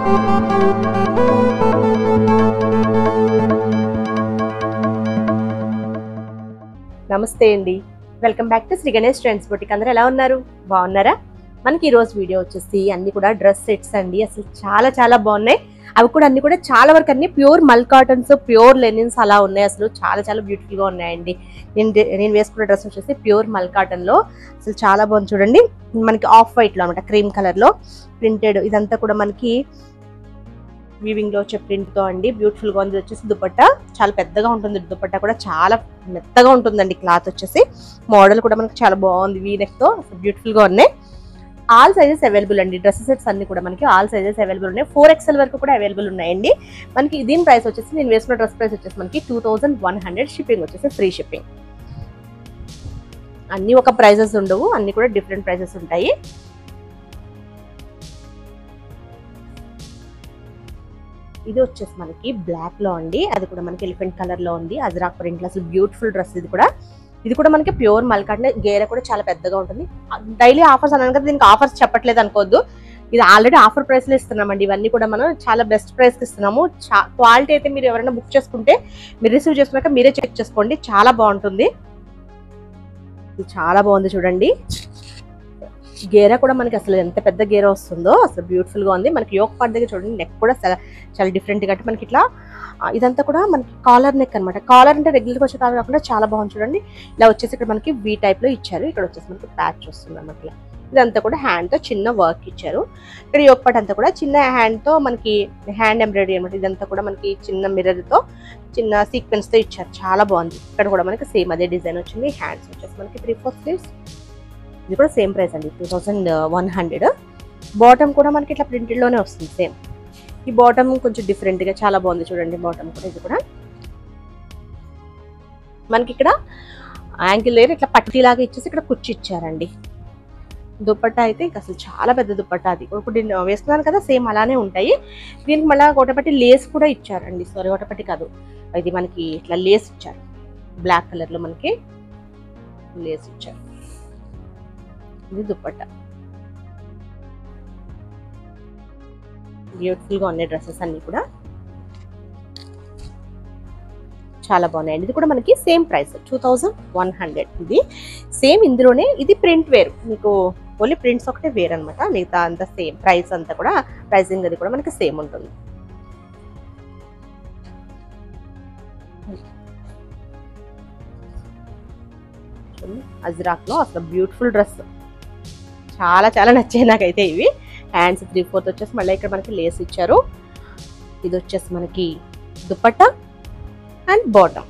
నమస్తే అండి welcome back to Shri Ganesh trends boutique అందరూ ఎలా ఉన్నారు బాగున్నారా మనకి ఈ రోజు వీడియో వచ్చేసి అన్ని కూడా డ్రెస్ సెట్స్ అండి అసలు చాలా చాలా బాగున్నాయి అవి కూడా అన్ని కూడా చాలా వరకు అన్ని pure mul cottons pure linens అలా ఉన్నాయి అసలు చాలా చాలా బ్యూటిఫుల్ గా ఉన్నాయండి నేను డే- నేను వేసుకున్న డ్రెస్ వచ్చేసి ప్యూర్ మల్ కాటన్ లో అసలు చాలా బాగుంది చూడండి మనకి ఆఫ్ వైట్ లో అనమాట క్రీమ్ కలర్ లో ప్రింటెడ్ ఇదంతా కూడా మనకి వీవింగ్ లో వచ్చే ప్రింట్ తో అండి బ్యూటిఫుల్ గా ఉంది ఇది వచ్చేసి దుపట్టా చాలా పెద్దగా ఉంటుంది దుపట్టా కూడా చాలా మెత్తగా ఉంటుందండి క్లాత్ వచ్చేసి మోడల్ కూడా మనకి చాలా బాగుంది వీ నెక్ తో బ్యూటిఫుల్ గా ఉన్నాయి ఆల్ సైజెస్ అవైలబుల్ అండి డ్రెస్ సెట్స్ అన్ని కూడా మనకి ఆల్ సైజెస్ అవైలబుల్ ఉన్నాయి ఫోర్ ఎక్స్ఎల్ వరకు కూడా అవైలబుల్ ఉన్నాయండి మనకి దీని ప్రైస్ వచ్చేసి నేను వేసుకున్న డ్రెస్ ప్రైస్ వచ్చేసి మనకి two thousand one hundred shipping వచ్చేసి ఫ్రీ షిప్పింగ్ అన్ని ఒక ప్రైజెస్ ఉండవు అన్ని కూడా డిఫరెంట్ ప్రైజెస్ ఉంటాయి ఇది వచ్చేసి మనకి బ్లాక్ లో అండి అది కూడా మనకి ఎలిఫెంట్ కలర్ లో ఉంది అజ్రాక్ ప్రింట్ లో అసలు బ్యూటిఫుల్ డ్రెస్ ఇది కూడా ఇది కూడా మనకి ప్యూర్ మల్కాట్ గేర కూడా చాలా పెద్దగా ఉంటుంది డైలీ ఆఫర్స్ అన్నాను కదా దీనికి ఆఫర్స్ చెప్పట్లేదు అనుకోవద్దు ఇది ఆల్రెడీ ఆఫర్ ప్రైస్ లో ఇస్తున్నామండి ఇవన్నీ కూడా మనం చాలా బెస్ట్ ప్రైస్ కి ఇస్తున్నాము క్వాలిటీ అయితే మీరు ఎవరైనా బుక్ చేసుకుంటే మీరు రిసీవ్ చేసుకున్నాక మీరే చెక్ చేసుకోండి చాలా బాగుంటుంది ఇది చాలా బాగుంది చూడండి గేరా కూడా మనకి అసలు ఎంత పెద్ద గేర వస్తుందో అసలు బ్యూటిఫుల్ గా ఉంది మనకి యోక్ పార్ట్ దగ్గర చూడండి నెక్ కూడా చాలా చాలా డిఫరెంట్ గా అంటే మనకి ఇట్లా ఆ, ఇదంతా కూడా మనకి కాలర్ నెక్ అనమాట కాలర్ అంటే రెగ్యులర్ గా వచ్చే కాలర్ కాకుండా చాలా బాగుంది చూడండి ఇలా వచ్చేసి ఇక్కడ మనకి వి టైప్ లో ఇచ్చారు ఇక్కడ వచ్చేసి మనకి ప్యాచ్ వస్తుంది అనమాట ఇలా. ఇదంతా కూడా హ్యాండ్ తో చిన్న వర్క్ ఇచ్చారు ఇక్కడ యోక్ పార్ట్ అంతా కూడా చిన్న హ్యాండ్ తో మనకి హ్యాండ్ ఎంబ్రాయిడరీ అనమాట ఇదంతా కూడా మనకి చిన్న మిర్రర్ తో చిన్న సీక్వెన్స్ తో ఇచ్చారు చాలా బాగుంది ఇక్కడ కూడా మనకి సేమ్ అదే డిజైన్ వచ్చింది హ్యాండ్స్ వచ్చేసి మనకి త్రీ ఫోర్ స్లీవ్స్ ఇది కూడా సేమ్ ప్రైస్ అండి two thousand one hundred bottom కూడా మనకి ఇట్లా ప్రింటెడ్ లోనే వస్తుంది సేమ్ ఈ బాటమ్ కొంచెం డిఫరెంట్ గా చాలా బాగుంది చూడండి బాటమ్ కూడా ఇది కూడా మనకి ఇక్కడ యాంకిల్ లేరు ఇట్లా పట్టీ లాగా ఇచ్చేసి ఇక్కడ కుర్చీ ఇచ్చారండి దుప్పట్టా అయితే ఇంకా అసలు చాలా పెద్ద దుప్పట్టా అది ఇప్పుడు నేను వేసుకున్నాను కదా సేమ్ అలానే ఉంటాయి దీనికి మళ్ళీ గొట్టపట్టి లేస్ కూడా ఇచ్చారండి సారీ గొట్టపట్టి కాదు ఇది మనకి ఇట్లా లేస్ ఇచ్చారు బ్లాక్ కలర్ లో మనకి లేస్ ఇచ్చారు ఇది దుప్పట్టా బ్యూటిఫుల్ గా ఉన్నాయి డ్రెస్సెస్ అన్ని కూడా చాలా బాగున్నాయండి ఇది కూడా మనకి same price two thousand one hundred ఇది సేమ్ ఇందులోనే ఇది ప్రింట్ వేరు మీకు ఓన్లీ ప్రింట్స్ ఒకటే వేరు అనమాట మిగతా అంతా సేమ్ ప్రైస్ అంతా కూడా ప్రైసింగ్ అది కూడా మనకి సేమ్ ఉంటుంది అజ్రాక్ లో అసలు బ్యూటిఫుల్ డ్రెస్ చాలా చాలా నచ్చాయి నాకైతే ఇవి హ్యాండ్స్ త్రీ ఫోర్త్ వచ్చేసి మళ్ళీ ఇక్కడ మనకి లేస్ ఇచ్చారు ఇది వచ్చేసి మనకి దుపట్టా అండ్ బాటమ్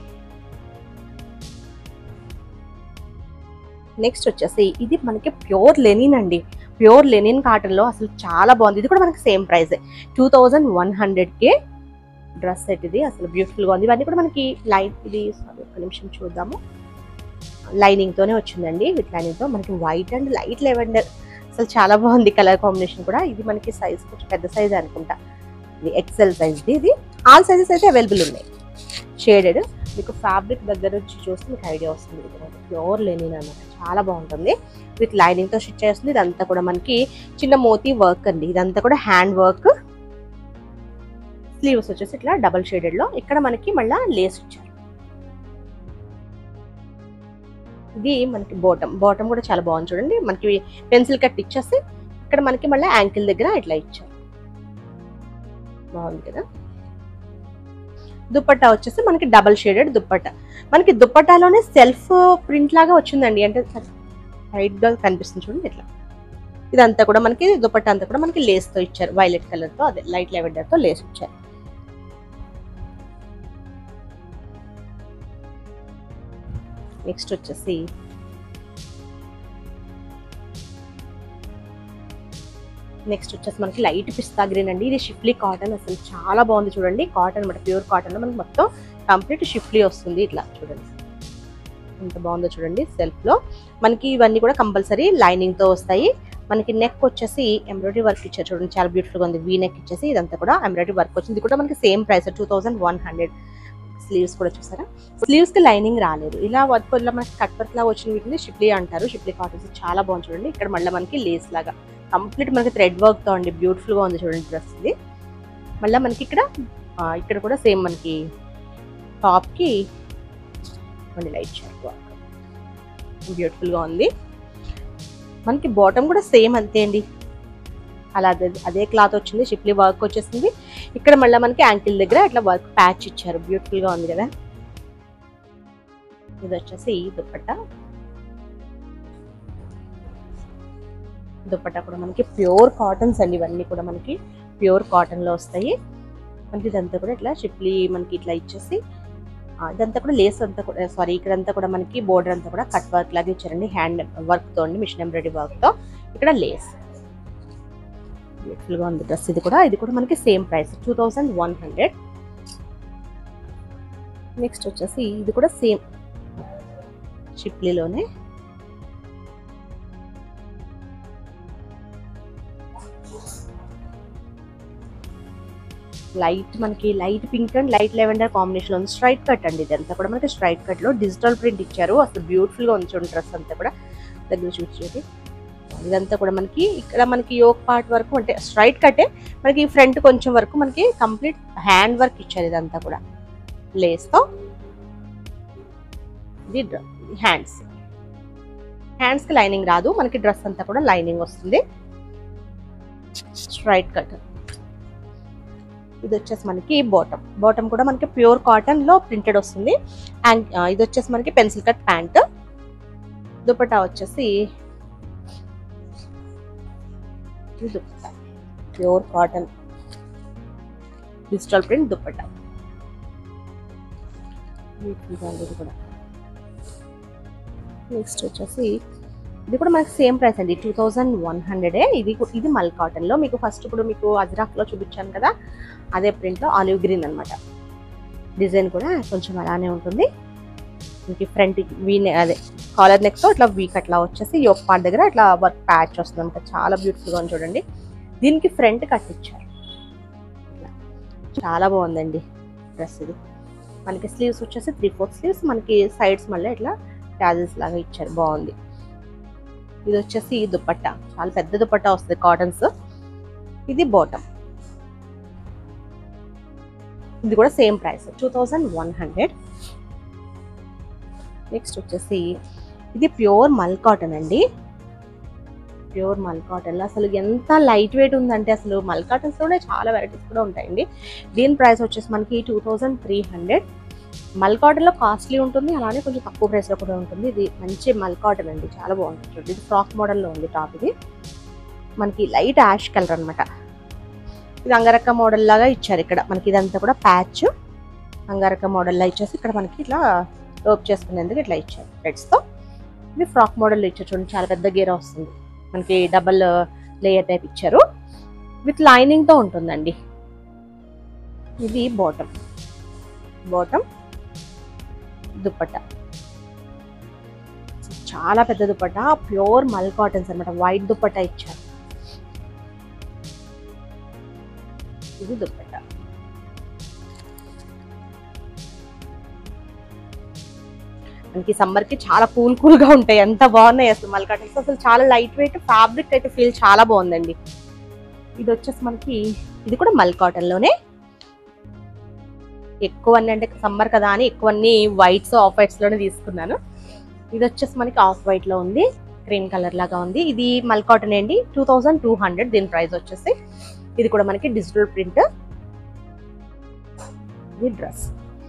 నెక్స్ట్ వచ్చేసి ఇది మనకి ప్యూర్ లెనిన్ అండి ప్యూర్ లెనిన్ కాటన్ లో అసలు చాలా బాగుంది ఇది కూడా మనకి same price two thousand one hundred కే డ్రెస్ సెట్ ఇది అసలు బ్యూటిఫుల్ గా ఉంది ఇవన్నీ కూడా మనకి లైట్ ఇది sorry, ఒక్క నిమిషం చూద్దాము లైనింగ్ తోనే వచ్చిందండి విత్ లైనింగ్ తో మనకి వైట్ అండ్ లైట్ లెవెండర్ అసలు చాలా బాగుంది కలర్ కాంబినేషన్ కూడా ఇది మనకి సైజ్ కొంచెం పెద్ద సైజ్ అనుకుంటా ఇది ఎక్సెల్ సైజ్ ఇది ఆల్ సైజెస్ అయితే అవైలబుల్ ఉన్నాయి షేడెడ్ మీకు ఫ్యాబ్రిక్ దగ్గర నుంచి చూస్తే మీకు ఐడియా వస్తుంది ఇది ప్యూర్ లెనిన్ అన్నమాట చాలా బాగుంటుంది విత్ లైనింగ్ తో స్టిచ్ చేస్తుంది ఇదంతా కూడా మనకి చిన్న మోతీ వర్క్ అండి ఇదంతా కూడా హ్యాండ్ వర్క్ స్లీవ్స్ వచ్చేసి ఇట్లా డబల్ షేడెడ్ లో ఇక్కడ మనకి మళ్ళా లేస్ ఇచ్చారు ఇది మనకి బాటమ్ బాటమ్ కూడా చాలా బాగుంది చూడండి మనకి పెన్సిల్ కట్ ఇచ్చేసి ఇక్కడ మనకి మళ్ళీ యాంకిల్ దగ్గర ఇట్లా ఇచ్చారు బాగుంది కదా దుప్పట్టా వచ్చేసి మనకి డబల్ షేడెడ్ దుప్పట్టా మనకి దుప్పట్టాలోనే సెల్ఫ్ ప్రింట్ లాగా వచ్చిందండి అంటే వైట్ గా కనిపిస్తుంది చూడండి ఇట్లా ఇదంతా కూడా మనకి దుప్పట్టా అంతా కూడా మనకి లేస్ తో ఇచ్చారు వైలెట్ కలర్ తో అదే లైట్ లెవెండర్ తో లేస్ ఇచ్చారు నెక్స్ట్ వచ్చేసి నెక్స్ట్ వచ్చేసి మనకి లైట్ పిస్తా గ్రీన్ అండి ఇది షిఫ్లీ కాటన్ అసలు చాలా బాగుంది చూడండి కాటన్ అనమాట ప్యూర్ కాటన్ మనకి మొత్తం కంప్లీట్ షిఫ్లీ వస్తుంది ఇట్లా చూడండి ఎంత బాగుందో చూడండి సెల్ఫ్ లో మనకి ఇవన్నీ కూడా కంపల్సరీ లైనింగ్ తో వస్తాయి మనకి నెక్ వచ్చేసి ఎంబ్రాయిడరీ వర్క్ ఇచ్చారు చూడండి చాలా బ్యూటిఫుల్ గా ఉంది వీ నెక్ ఇచ్చేసి ఇదంతా కూడా ఎంబ్రాయిడరీ వర్క్ వచ్చింది ఇది కూడా మనకి same price two thousand one hundred sleeves కూడా చూసారా స్లీవ్స్ కి లైనింగ్ రాలేదు ఇలా వర్క్ ఇలా మనకి కట్ వర్క్ లాగా వచ్చిన వీటిని షిప్లీ అంటారు షిప్లీ కాటన్స్ చాలా బాగుంది చూడండి ఇక్కడ మళ్ళీ మనకి లేస్ లాగా కంప్లీట్ మనకి థ్రెడ్ వర్క్ తో అండి బ్యూటిఫుల్ గా ఉంది చూడండి డ్రెస్ ఇది మళ్ళీ మనకి ఇక్కడ ఆ, ఇక్కడ కూడా సేమ్ మనకి టాప్కి మళ్ళీ లైట్ షేప్ బ్యూటిఫుల్గా ఉంది మనకి బాటమ్ కూడా సేమ్ అంతే అండి అలా అదే అదే క్లాత్ వచ్చింది షిప్లీ వర్క్ వచ్చేసింది ఇక్కడ మళ్ళీ మనకి యాంకిల్ దగ్గర ఇట్లా వర్క్ ప్యాచ్ ఇచ్చారు బ్యూటిఫుల్గా ఉంది కదా ఇది వచ్చేసి దుప్పట్టా దుప్పట్టా కూడా మనకి ప్యూర్ కాటన్స్ అండి ఇవన్నీ కూడా మనకి ప్యూర్ కాటన్ లో వస్తాయి మనకి ఇదంతా కూడా ఇట్లా షిప్లీ మనకి ఇట్లా ఇచ్చేసి ఆ, ఇదంతా కూడా లేస్ అంతా కూడా సారీ ఇక్కడంతా కూడా మనకి బోర్డర్ అంతా కూడా కట్ వర్క్ లాగా ఇచ్చారండి హ్యాండ్ వర్క్ తో అండి మిషన్ ఎంబ్రాయిడరీ వర్క్ తో ఇక్కడ లేస్ బ్యూటిఫుల్ గా ఉంది డ్రెస్ ఇది కూడా ఇది కూడా మనకి same price two thousand one hundred next వచ్చేసి ఇది కూడా సేమ్ షిప్లీలోనే లైట్ మనకి light pink and light lavender combination ఉంది స్ట్రైట్ కట్ అండి ఇదంతా కూడా మనకి స్ట్రైట్ కట్ లో డిజిటల్ ప్రింట్ ఇచ్చారు అసలు బ్యూటిఫుల్ గా ఉంది చూడండి డ్రెస్ అంతా కూడా దగ్గర చూసి ఇదంతా కూడా మనకి ఇక్కడ మనకి యోక్ పార్ట్ వరకు అంటే స్ట్రైట్ కట్టే మనకి ఫ్రంట్ కొంచెం వరకు మనకి కంప్లీట్ హ్యాండ్ వర్క్ ఇచ్చారు ఇదంతా కూడా లేస్ తో ఇది హ్యాండ్స్ హ్యాండ్స్ కి లైనింగ్ రాదు మనకి డ్రెస్ అంతా కూడా లైనింగ్ వస్తుంది స్ట్రైట్ కట్ ఇది వచ్చేసి మనకి బాటమ్ బాటమ్ కూడా మనకి ప్యూర్ కాటన్ లో ప్రింటెడ్ వస్తుంది అండ్ ఆ, ఇది వచ్చేసి మనకి పెన్సిల్ కట్ ప్యాంట్ దుపట్టా వచ్చేసి ఇది dupatta pure cotton digital print dupatta ఇది కూడా నెక్స్ట్ వచ్చేసి ఇది కూడా మనకి సేమ్ ప్రైస్ అండి టూ థౌజండ్ వన్ హండ్రెడే ఇది కు- ఇది మల్ కాటన్ లో మీకు ఫస్ట్ ఇప్పుడు మీకు అజ్రాక్ లో చూపించాను కదా అదే ప్రింట్ లో ఆలివ్ గ్రీన్ అన్నమాట డిజైన్ కూడా కొంచెం అలానే ఉంటుంది మీకు ఫ్రంట్ వీ అదే కాలర్ నెక్ తో ఇట్లా వీక్ అట్లా వచ్చేసి యోక్ పార్ట్ దగ్గర ఇట్లా వర్క్ ప్యాచ్ వస్తుంది అనమాట చాలా బ్యూటిఫుల్ గా ఉంది చూడండి దీనికి ఫ్రంట్ కట్ ఇచ్చారు ఇట్లా. చాలా బాగుందండి డ్రెస్ ఇది మనకి స్లీవ్స్ వచ్చేసి త్రీ ఫోర్త్ స్లీవ్స్ మనకి సైడ్స్ మళ్ళీ ఇట్లా ట్యాజెస్ లాగా ఇచ్చారు బాగుంది ఇది వచ్చేసి దుపట్టా చాలా పెద్ద దుపట్టా వస్తుంది కాటన్స్ ఇది బాటమ్ ఇది కూడా same price two thousand one hundred next వచ్చేసి ఇది ప్యూర్ మల్ కాటన్ అండి ప్యూర్ మల్ కాటన్ అసలు ఎంత లైట్ వెయిట్ ఉందంటే అసలు మల్ కాటన్స్ లోనే చాలా వెరైటీస్ కూడా ఉంటాయండి దీని ప్రైస్ వచ్చేసి మనకి two thousand three hundred mul cotton లో కాస్ట్లీ ఉంటుంది అలానే కొంచెం తక్కువ ప్రైస్ లో కూడా ఉంటుంది ఇది మంచి మల్ కాటన్ అండి చాలా బాగుంటుంది చూడండి ఇది ఫ్రాక్ మోడల్ లో ఉంది టాప్ ఇది మనకి లైట్ యాష్ కలర్ అన్నమాట ఇది అంగరక్క మోడల్ లాగా ఇచ్చారు ఇక్కడ మనకి ఇదంతా కూడా ప్యాచ్ అంగారక మోడల్ లా ఇచ్చేసి ఇక్కడ మనకి ఇట్లా రోప్ చేసుకునేందుకు ఇట్లా ఇచ్చారు థ్రెడ్స్ తో ఇది ఫ్రాక్ మోడల్ లో ఇచ్చారు చూడండి చాలా పెద్ద గేర వస్తుంది మనకి డబల్ లేయర్ టైప్ ఇచ్చారు విత్ లైనింగ్ తో ఉంటుందండి ఇది బాటమ్ బాటమ్ దుప్పట్టా చాలా పెద్ద దుప్పట్టా ప్యూర్ మల్ కాటన్స్ అన్నమాట వైట్ దుప్పట్టా ఇచ్చారు ఇది దుప్పట్టా మనకి సమ్మర్ కి చాలా కూల్ కూల్ గా ఉంటాయి ఎంత బాగున్నాయి అసలు మల్ కాటన్స్ అసలు చాలా లైట్ వెయిట్ ఫ్యాబ్రిక్ అయితే ఫీల్ చాలా బాగుందండి ఇది వచ్చేసి మనకి ఇది కూడా మల్ కాటన్ లోనే ఎక్కువ అన్ని అంటే సమ్మర్ కదా అని ఎక్కువ అన్ని వైట్స్ ఆఫ్ వైట్స్ లోనే తీసుకున్నాను ఇది వచ్చేసి మనకి ఆఫ్ వైట్ లో ఉంది క్రీమ్ కలర్ లాగా ఉంది ఇది మల్ కాటన్ అండి టూ థౌజండ్ టూ హండ్రెడ్ దీని ప్రైస్ వచ్చేసి ఇది కూడా మనకి డిజిటల్ ప్రింట్ ఇది డ్రెస్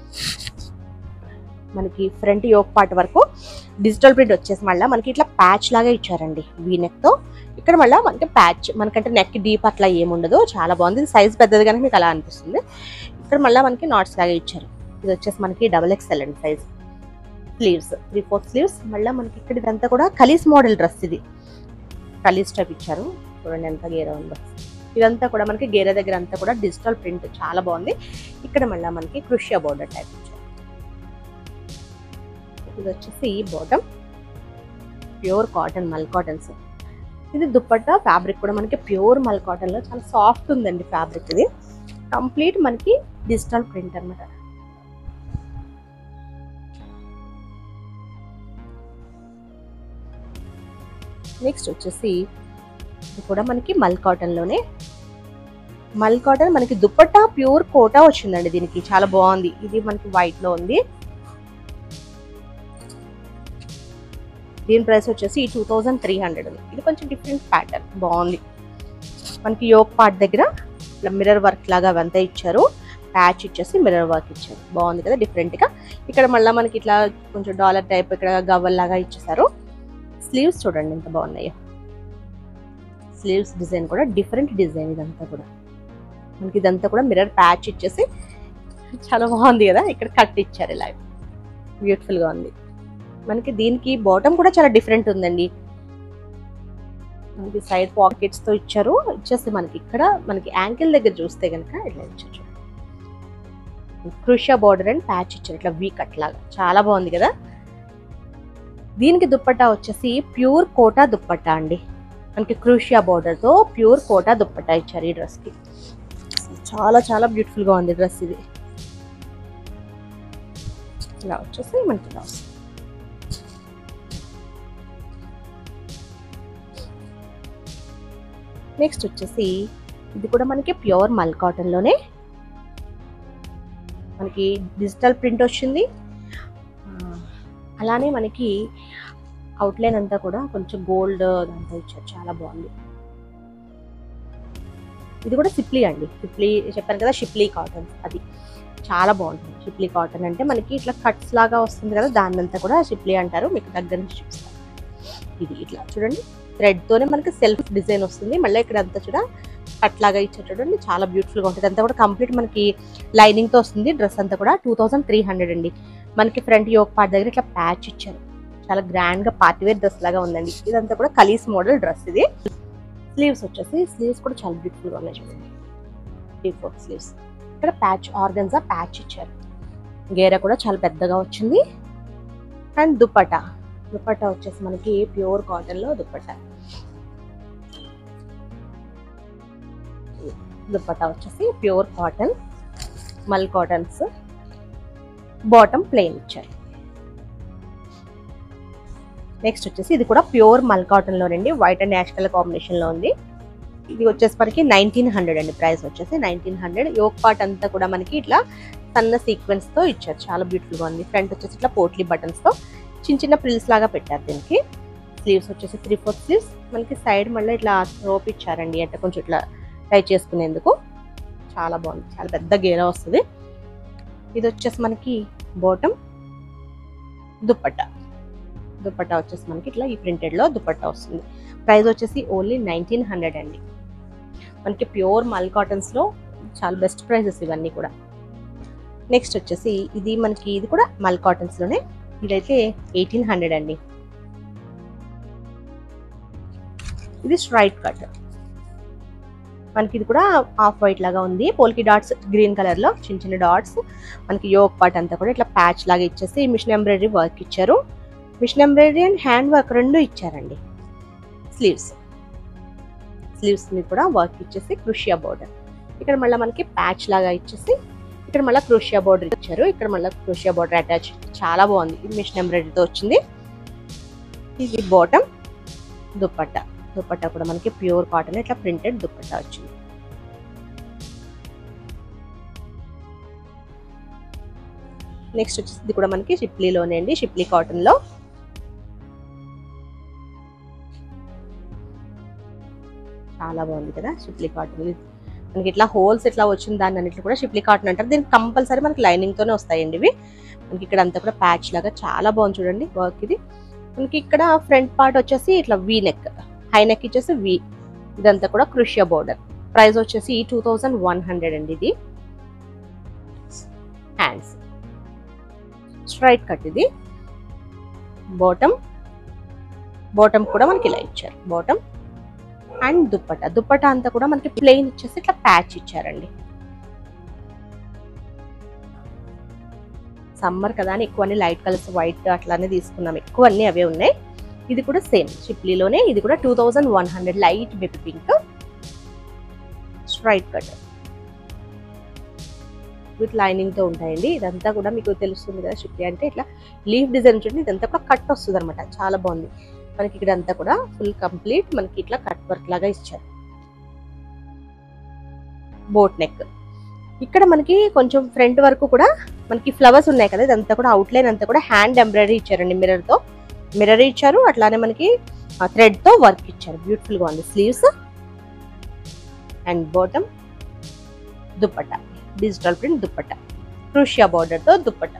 మనకి ఫ్రంట్ యోక్ పార్ట్ వరకు డిజిటల్ ప్రింట్ వచ్చేసి మళ్ళీ మనకి ఇట్లా ప్యాచ్ లాగా ఇచ్చారండి వీ నెక్ తో ఇక్కడ మళ్ళీ మనకి ప్యాచ్ మనకంటే నెక్ డీప్ అట్లా ఏముండదు చాలా బాగుంది సైజ్ పెద్దది కనుక మీకు అలా అనిపిస్తుంది ఇక్కడ మళ్ళీ మనకి నాట్స్ లాగా ఇచ్చారు ఇది వచ్చేసి మనకి డబల్ ఎక్స్ఎల్ అండి size sleeves three four sleeves మళ్ళీ మనకి ఇక్కడ ఇదంతా కూడా కలీస్ మోడల్ డ్రెస్ ఇది కలీస్ టైప్ ఇచ్చారు చూడండి ఎంత గేర ఉందో ఇదంతా కూడా మనకి గేర దగ్గర అంతా కూడా డిజిటల్ ప్రింట్ చాలా బాగుంది ఇక్కడ మళ్ళీ మనకి కృష్య బోర్డర్ టైప్ ఇచ్చారు ఇది వచ్చేసి bottom pure cotton mul cottons ఇది దుప్పట్టా ఫ్యాబ్రిక్ కూడా మనకి ప్యూర్ మల్ కాటన్ లో చాలా సాఫ్ట్ ఉందండి ఫ్యాబ్రిక్ ఇది కంప్లీట్ మనకి డిజిటల్ ప్రింట్ అన్నమాట నెక్స్ట్ వచ్చేసి ఇది కూడా మనకి మల్ కాటన్ లోనే మల్ కాటన్ మనకి దుప్పట్టా ప్యూర్ కోటా వచ్చిందండి దీనికి చాలా బాగుంది ఇది మనకి వైట్ లో ఉంది దీని ప్రైస్ వచ్చేసి టూ థౌజండ్ త్రీ హండ్రెడ్ ఉంది ఇది కొంచెం డిఫరెంట్ ప్యాటర్న్ బాగుంది మనకి యోక్ పార్ట్ దగ్గర ఇట్లా మిర్రర్ వర్క్ లాగా అవంతా ఇచ్చారు ప్యాచ్ ఇచ్చేసి మిర్రర్ వర్క్ ఇచ్చారు బాగుంది కదా డిఫరెంట్ గా ఇక్కడ మళ్ళీ మనకి ఇట్లా కొంచెం డాలర్ టైప్ ఇక్కడ గవ్వల్ లాగా ఇచ్చేసారు స్లీవ్స్ చూడండి ఎంత బాగున్నాయో స్లీవ్స్ డిజైన్ కూడా డిఫరెంట్ డిజైన్ ఇదంతా కూడా మనకి ఇదంతా కూడా మిర్రర్ ప్యాచ్ ఇచ్చేసి చాలా బాగుంది కదా ఇక్కడ కట్ ఇచ్చారు ఇలా బ్యూటిఫుల్ గా ఉంది మనకి దీనికి బాటమ్ కూడా చాలా డిఫరెంట్ ఉందండి మనకి సైడ్ పాకెట్స్ తో ఇచ్చారు ఇచ్చేసి మనకి ఇక్కడ మనకి యాంకిల్ దగ్గర చూస్తే కనుక ఇట్లా ఇచ్చారు క్రూషియా బార్డర్ అండ్ ప్యాచ్ ఇచ్చారు ఇట్లా వీ కట్ లాగా చాలా బాగుంది కదా దీనికి దుప్పట్టా వచ్చేసి ప్యూర్ కోటా దుప్పట్టా అండి మనకి క్రూషియా బార్డర్ తో ప్యూర్ కోటా దుప్పట్టా ఇచ్చారు ఈ డ్రెస్ కి చాలా చాలా బ్యూటిఫుల్ గా ఉంది డ్రెస్ ఇది ఇలా వచ్చేసి మనకి ఇలా వస్తుంది నెక్స్ట్ వచ్చేసి ఇది కూడా మనకి ప్యూర్ మల్ కాటన్ లోనే మనకి డిజిటల్ ప్రింట్ వచ్చింది ఆ, అలానే మనకి అవుట్లైన్ అంతా కూడా కొంచెం గోల్డ్ అంతా ఇచ్చారు చాలా బాగుంది ఇది కూడా సిప్లీ అండి సిప్లీ చెప్పాను కదా షిప్లీ కాటన్ అది చాలా బాగుంటుంది షిప్లీ కాటన్ అంటే మనకి ఇట్లా కట్స్ లాగా వస్తుంది కదా దాన్ని అంతా కూడా షిప్లీ అంటారు మీకు దగ్గర నుంచి చూపిస్తాను ఇది ఇట్లా చూడండి థ్రెడ్ తోనే మనకి సెల్ఫ్ డిజైన్ వస్తుంది మళ్ళీ ఇక్కడ అంతా చూడ కట్ లాగా ఇచ్చారు చూడండి చాలా బ్యూటిఫుల్ గా ఉంటుంది అంతా కూడా కంప్లీట్ మనకి లైనింగ్ తో వస్తుంది డ్రెస్ అంతా కూడా టూ థౌసండ్ త్రీ హండ్రెడ్ అండి మనకి ఫ్రంట్ యోక్ పార్ట్ దగ్గర ఇట్లా ప్యాచ్ ఇచ్చారు చాలా గ్రాండ్ గా పార్టీ వేర్ డ్రెస్ లాగా ఉందండి ఇదంతా కూడా కలీస్ మోడల్ డ్రెస్ ఇది స్లీవ్స్ వచ్చేసి స్లీవ్స్ కూడా చాలా బ్యూటిఫుల్ గా ఉన్నాయి చూడండి త్రీ ఫోర్ స్లీవ్స్ ఇక్కడ ప్యాచ్ ఆర్గన్జా ప్యాచ్ ఇచ్చారు గేర కూడా చాలా పెద్దగా వచ్చింది అండ్ దుప్పటా దుప్పటా వచ్చేసి మనకి ప్యూర్ కాటన్ లో దుప్పటా దుప్పటా వచ్చేసి pure cotton mul cottons bottom plain ఇచ్చారు నెక్స్ట్ వచ్చేసి ఇది కూడా ప్యూర్ మల్ కాటన్ లోనండి white and ash colour combination లో ఉంది ఇది వచ్చేసి మనకి నైన్టీన్ హండ్రెడ్ అండి ప్రైస్ వచ్చేసి నైన్టీన్ హండ్రెడ్ యోక్ పార్ట్ అంతా కూడా మనకి ఇట్లా సన్న సీక్వెన్స్ తో ఇచ్చారు చాలా బ్యూటిఫుల్ గా ఉంది ఫ్రంట్ వచ్చేసి ఇట్లా పోట్లీ బటన్స్ తో చిన్న చిన్న ప్రిల్స్ లాగా పెట్టారు దీనికి స్లీవ్స్ వచ్చేసి త్రీ ఫోర్ స్లీవ్స్ మనకి సైడ్ మళ్ళీ ఇట్లా రోప్ ఇచ్చారండి అంటే కొంచెం ఇట్లా టై చేసుకునేందుకు చాలా బాగుంది చాలా పెద్ద గేరా వస్తుంది ఇది వచ్చేసి మనకి బాటమ్ దుప్పట్టా దుప్పట్టా వచ్చేసి మనకి ఇట్లా ఈ ప్రింటెడ్ లో దుప్పట్టా వస్తుంది ప్రైస్ వచ్చేసి ఓన్లీ నైన్టీన్ హండ్రెడ్ అండి మనకి ప్యూర్ మల్ కాటన్స్ లో చాలా బెస్ట్ ప్రైజెస్ ఇవన్నీ కూడా నెక్స్ట్ వచ్చేసి ఇది మనకి ఇది కూడా మల్ కాటన్స్ లోనే ఇదైతే ఎయిటీన్ హండ్రెడ్ అండి ఇది స్ట్రైట్ కట్ మనకి ఇది కూడా ఆఫ్ వైట్ లాగా ఉంది పోల్కి డాట్స్ గ్రీన్ కలర్ లో చిన్న చిన్న డాట్స్ మనకి యోక్ పార్ట్ అంతా కూడా ఇట్లా ప్యాచ్ లాగా ఇచ్చేసి మిషన్ ఎంబ్రాయిడరీ వర్క్ ఇచ్చారు machine embroidery and hand work రెండు ఇచ్చారండి స్లీవ్స్ స్లీవ్స్ మీద కూడా వర్క్ ఇచ్చేసి క్రూషియా బోర్డర్ ఇక్కడ మళ్ళీ మనకి ప్యాచ్ లాగా ఇచ్చేసి ఇక్కడ మళ్ళీ క్రూషియా బోర్డర్ ఇచ్చారు ఇక్కడ మళ్ళీ క్రూషియా బోర్డర్ అటాచ్ చాలా బాగుంది ఇది మిషన్ ఎంబ్రాయిడరీతో వచ్చింది ఇది బాటమ్ దుప్పట్టా దుప్పట్టా కూడా మనకి ప్యూర్ కాటన్ ఇట్లా ప్రింటెడ్ దుప్పట్టా వచ్చింది నెక్స్ట్ వచ్చేసి ఇది కూడా మనకి షిప్లీలోనే అండి షిప్లీ కాటన్ లో చాలా బాగుంది కదా షిప్లీ కాటన్ మనకి ఇట్లా హోల్స్ ఇట్లా వచ్చిన దాన్ని అన్నిట్లో కూడా షిప్లీ కాటన్ అంటారు దీనికి కంపల్సరీ మనకి లైనింగ్ తోనే వస్తాయండి ఇవి మనకి ఇక్కడ అంతా కూడా ప్యాచ్ లాగా చాలా బాగుంది చూడండి వర్క్ ఇది మనకి ఇక్కడ ఫ్రంట్ పార్ట్ వచ్చేసి ఇట్లా వీ నెక్ హై నెక్ ఇచ్చేసి వి ఇదంతా కూడా క్రూషియా బోర్డర్ ప్రైస్ వచ్చేసి టూ థౌజండ్ వన్ హండ్రెడ్ అండి ఇది హ్యాండ్స్ స్ట్రైట్ కట్ ఇది బాటమ్ బాటమ్ కూడా మనకి ఇలా ఇచ్చారు బాటమ్ అండ్ దుప్పట దుప్పట అంతా కూడా మనకి ప్లెయిన్ ఇచ్చేసి ఇట్లా ప్యాచ్ ఇచ్చారండి సమ్మర్ కదా అని ఎక్కువ అన్ని లైట్ కలర్స్ వైట్ అట్లానే తీసుకున్నాం ఎక్కువ అన్ని అవే ఉన్నాయి ఇది కూడా సేమ్ షిప్లీలోనే ఇది కూడా two thousand one hundred light baby pink straight cut with lining తో ఉంటాయండి ఇదంతా కూడా మీకు తెలుస్తుంది కదా షిప్లీ అంటే ఇట్లా లీఫ్ డిజైన్ చూడండి ఇదంతా కూడా కట్ వస్తుంది అనమాట చాలా బాగుంది మనకి ఇక్కడ అంతా కూడా ఫుల్ కంప్లీట్ మనకి ఇట్లా కట్ వర్క్ లాగా ఇచ్చారు బోట్ నెక్ ఇక్కడ మనకి కొంచెం ఫ్రంట్ వరకు కూడా మనకి ఫ్లవర్స్ ఉన్నాయి కదా ఇదంతా కూడా అవుట్లైన్ అంతా కూడా హ్యాండ్ ఎంబ్రాయిడరీ ఇచ్చారండి మిర్రర్ తో మిర్రర్ ఇచ్చారు అట్లానే మనకి థ్రెడ్ తో వర్క్ ఇచ్చారు బ్యూటిఫుల్ గా ఉంది sleeves and bottom dupatta digital print dupatta crochet border తో దుప్పట్టా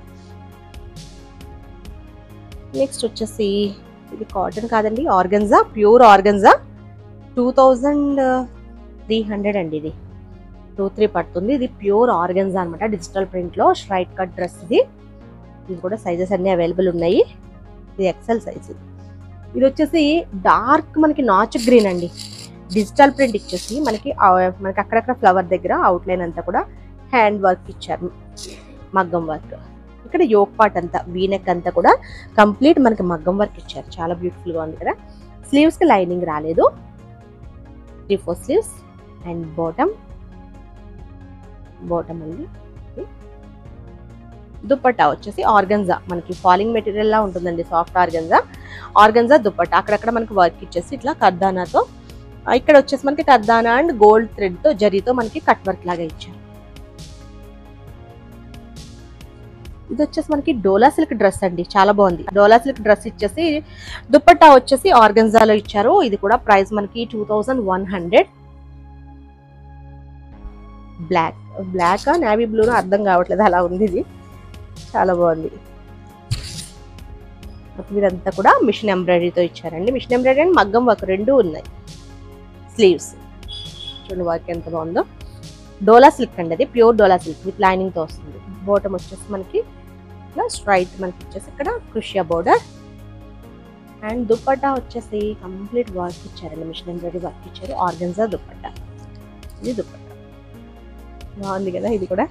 నెక్స్ట్ వచ్చేసి ఇది కాటన్ కాదండి organza pure organza two thousand three hundred అండి ఇది టూ త్రీ పడుతుంది ఇది ప్యూర్ ఆర్గన్జా అనమాట డిజిటల్ ప్రింట్ లో స్ట్రైట్ కట్ డ్రెస్ ఇది ఇది కూడా సైజెస్ అన్ని అవైలబుల్ ఉన్నాయి ఇది ఎక్సెల్ సైజ్ ఇది వచ్చేసి డార్క్ మనకి నాచ్ గ్రీన్ అండి డిజిటల్ ప్రింట్ ఇచ్చేసి మనకి ఆ, మనకి అక్కడక్కడ ఫ్లవర్ దగ్గర అవుట్లైన్ అంతా కూడా హ్యాండ్ వర్క్ ఇచ్చారు మగ్గం వర్క్ ఇక్కడ యోక్ పార్ట్ అంతా వీనెక్ అంతా కూడా కంప్లీట్ మనకి మగ్గం వర్క్ ఇచ్చారు చాలా బ్యూటిఫుల్ గా ఉంది కదా స్లీవ్స్ కి లైనింగ్ రాలేదు three four sleeves and bottom bottom అండి ఇది. దుప్పట్టా వచ్చేసి ఆర్గన్జా మనకి ఫాలింగ్ మెటీరియల్ లా ఉంటుందండి సాఫ్ట్ ఆర్గన్జా ఆర్గన్జా దుప్పట్టా అక్కడక్కడ మనకి వర్క్ ఇచ్చేసి ఇట్లా కర్దానాతో ఆ, ఇక్కడ వచ్చేసి మనకి కర్దానా అండ్ గోల్డ్ థ్రెడ్ తో జరీతో మనకి కట్ వర్క్ లాగా ఇచ్చారు ఇది వచ్చేసి మనకి డోలా సిల్క్ డ్రెస్ అండి చాలా బాగుంది డోలా సిల్క్ డ్రెస్ ఇచ్చేసి దుప్పట్టా వచ్చేసి ఆర్గన్జాలో ఇచ్చారు ఇది కూడా ప్రైస్ మనకి two thousand one hundred black black navy blue అర్థం కావట్లేదు అలా ఉంది ఇది చాలా బాగుంది మొత్తం ఇదంతా కూడా మిషన్ ఎంబ్రాయిడరీతో ఇచ్చారండి మిషన్ ఎంబ్రాయిడరీ అండ్ మగ్గం వర్క్ రెండు ఉన్నాయి స్లీవ్స్ చూడండి వర్క్ ఎంత బాగుందో డోలా సిల్క్ అండి అది pure Dola silk with lining తో వస్తుంది బాటమ్ వచ్చేసి మనకి ఇట్లా స్ట్రైట్ మనకి వచ్చేసి ఇక్కడ క్రుషియా బోర్డర్ అండ్ దుప్పట్టా వచ్చేసి కంప్లీట్ వర్క్ ఇచ్చారండి మిషన్ ఎంబ్రాయిడరీ వర్క్ ఇచ్చారు ఆర్గన్జా దుప్పట్టా ఇది దుప్పట్టా బాగుంది కదా ఇది కూడా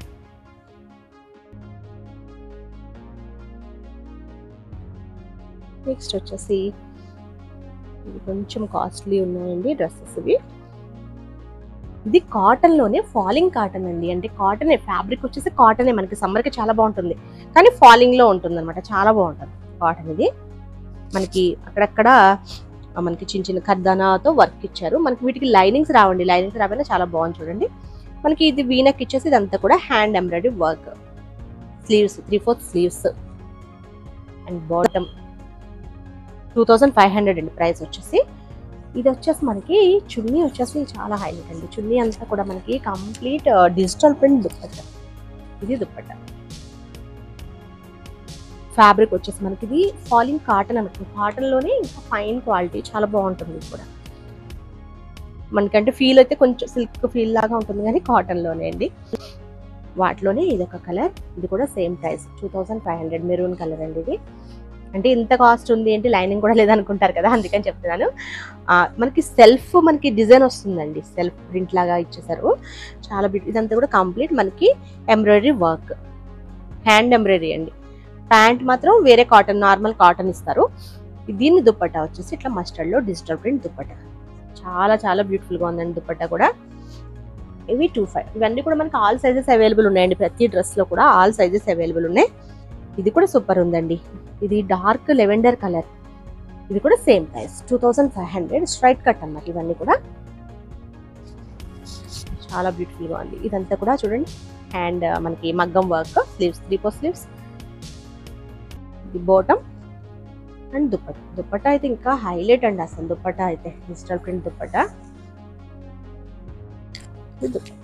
నెక్స్ట్ వచ్చేసి ఇది కొంచెం కాస్ట్లీ ఉన్నాయండి డ్రెస్సెస్ ఇవి ఇది కాటన్ లోనే ఫాలింగ్ కాటన్ అండి అంటే కాటన్ ఫ్యాబ్రిక్ వచ్చేసి కాటనే మనకి సమ్మర్ కి చాలా బాగుంటుంది కానీ ఫాలింగ్ లో ఉంటుంది అనమాట చాలా బాగుంటుంది కాటన్ ఇది మనకి అక్కడక్కడ ఆ, మనకి చిన్న చిన్న ఖర్దానాతో వర్క్ ఇచ్చారు మనకి వీటికి లైనింగ్స్ రావండి లైనింగ్స్ రావైనా చాలా బాగుంది చూడండి మనకి ఇది వీనక్ ఇచ్చేసి ఇదంతా కూడా hand embroidery work sleeves three fourth sleeves and bottom two thousand five hundred అండి ప్రైస్ వచ్చేసి ఇది వచ్చేసి మనకి చున్నీ వచ్చేసి చాలా హైలైట్ అండి చున్నీ అంతా కూడా మనకి కంప్లీట్ డిజిటల్ ప్రింట్ దుప్పట్ట ఇది దుప్పట్ట ఫ్యాబ్రిక్ వచ్చేసి మనకి ఇది ఫాలింగ్ కాటన్ అనమాట కాటన్ లోనే ఇంకా ఫైన్ క్వాలిటీ చాలా బాగుంటుంది ఇది కూడా మనకంటే ఫీల్ అయితే కొంచెం సిల్క్ ఫీల్ లాగా ఉంటుంది కానీ కాటన్ లోనే అండి వాటిలోనే ఇది ఒక కలర్ ఇది కూడా same price two thousand five hundred maroon colour అండి ఇది అంటే ఇంత కాస్ట్ ఉంది ఏంటి లైనింగ్ కూడా లేదనుకుంటారు కదా అందుకని చెప్తున్నాను ఆ, మనకి సెల్ఫ్ మనకి డిజైన్ వస్తుందండి సెల్ఫ్ ప్రింట్ లాగా ఇచ్చేసారు చాలా బ్యూటీ ఇదంతా కూడా కంప్లీట్ మనకి ఎంబ్రాయిడరీ వర్క్ హ్యాండ్ ఎంబ్రాయిడరీ అండి ప్యాంట్ మాత్రం వేరే కాటన్ నార్మల్ కాటన్ ఇస్తారు దీన్ని దుప్పట్టా వచ్చేసి ఇట్లా మస్టర్డ్ లో డిజిటల్ ప్రింట్ దుప్పట్టా చాలా చాలా బ్యూటిఫుల్ గా ఉందండి దుప్పట్టా కూడా ఇవి టూ ఫైవ్ ఇవన్నీ కూడా మనకి ఆల్ సైజెస్ అవైలబుల్ ఉన్నాయండి ప్రతి డ్రెస్ లో కూడా ఆల్ సైజెస్ అవైలబుల్ ఉన్నాయి ఇది కూడా సూపర్ ఉందండి ఇది డార్క్ లెవెండర్ కలర్ ఇది కూడా same price two thousand five hundred straight cut అన్నమాట ఇవన్నీ కూడా చాలా బ్యూటిఫుల్ గా ఉంది ఇదంతా కూడా చూడండి అండ్ మనకి మగ్గం work sleeves three four sleeves ఇది బాటమ్ అండ్ దుప్పట దుప్పట అయితే ఇంకా హైలైట్ అండి అసలు దుప్పట అయితే డిజిటల్ ప్రింట్ దుప్పట ఇది దుప్పట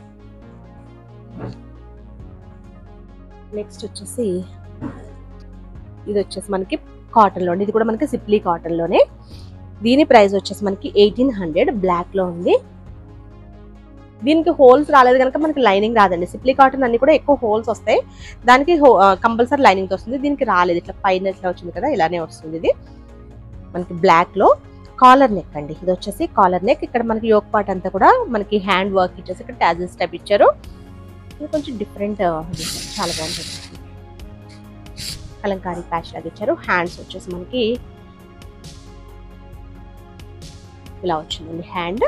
నెక్స్ట్ వచ్చేసి ఇది వచ్చేసి మనకి కాటన్ లో ఉంది ఇది కూడా మనకి సిప్లీ కాటన్ లోనే దీని ప్రైస్ వచ్చేసి మనకి ఎయిటీన్ హండ్రెడ్ బ్లాక్ లో ఉంది దీనికి హోల్స్ రాలేదు కనుక మనకి లైనింగ్ రాదండి సిప్లీ కాటన్ అన్ని కూడా ఎక్కువ హోల్స్ వస్తాయి దానికి కంపల్సరీ లైనింగ్ వస్తుంది దీనికి రాలేదు ఇట్లా పైన ఇట్లా వచ్చింది కదా ఇలానే వస్తుంది ఇది మనకి బ్లాక్ లో కాలర్ నెక్ అండి ఇది వచ్చేసి కాలర్ నెక్ ఇక్కడ మనకి యోక్ పార్ట్ అంతా కూడా మనకి హ్యాండ్ వర్క్ ఇచ్చేసి ఇక్కడ టాజిల్స్ టైప్ ఇచ్చారు ఇది కొంచెం డిఫరెంట్ చాలా బాగుంటుంది కలంకారీ ప్యాచ్ లాగా ఇచ్చారు హ్యాండ్స్ వచ్చేసి మనకి ఇలా వచ్చిందండి హ్యాండ్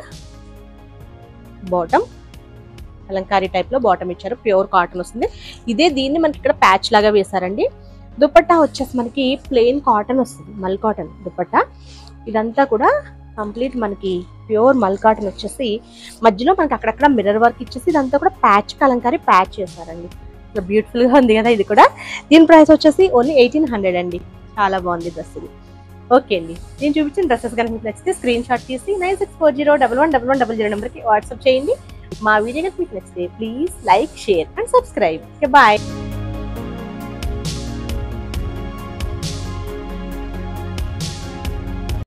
బాటమ్ కలంకారీ టైప్ లో బాటమ్ ఇచ్చారు ప్యూర్ కాటన్ వస్తుంది ఇదే దీన్ని మనకి ఇక్కడ ప్యాచ్ లాగా వేశారండి దుపట్టా వచ్చేసి మనకి ప్లెయిన్ కాటన్ వస్తుంది మల్ కాటన్ దుపట్టా ఇదంతా కూడా కంప్లీట్ మనకి ప్యూర్ మల్ కాటన్ వచ్చేసి మధ్యలో మనకి అక్కడక్కడ మిర్రర్ వర్క్ ఇచ్చేసి ఇదంతా కూడా ప్యాచ్ కలంకారీ ప్యాచ్ చేశారండి ఇట్లా beautiful గా ఉంది కదా ఇది కూడా దీని ప్రైస్ వచ్చేసి ఓన్లీ ఎయిటీన్ హండ్రెడ్ అండి చాలా బాగుంది డ్రెస్ ఇది ఓకే అండి నేను చూపించిన డ్రెస్సెస్ కనుక మీకు నచ్చితే స్క్రీన్ షాట్ తీసి nine six four zero double one double one double zero నెంబర్కి వాట్సాప్ చేయండి మా వీడియో కనుక మీకు నచ్చితే please like share and subscribe bye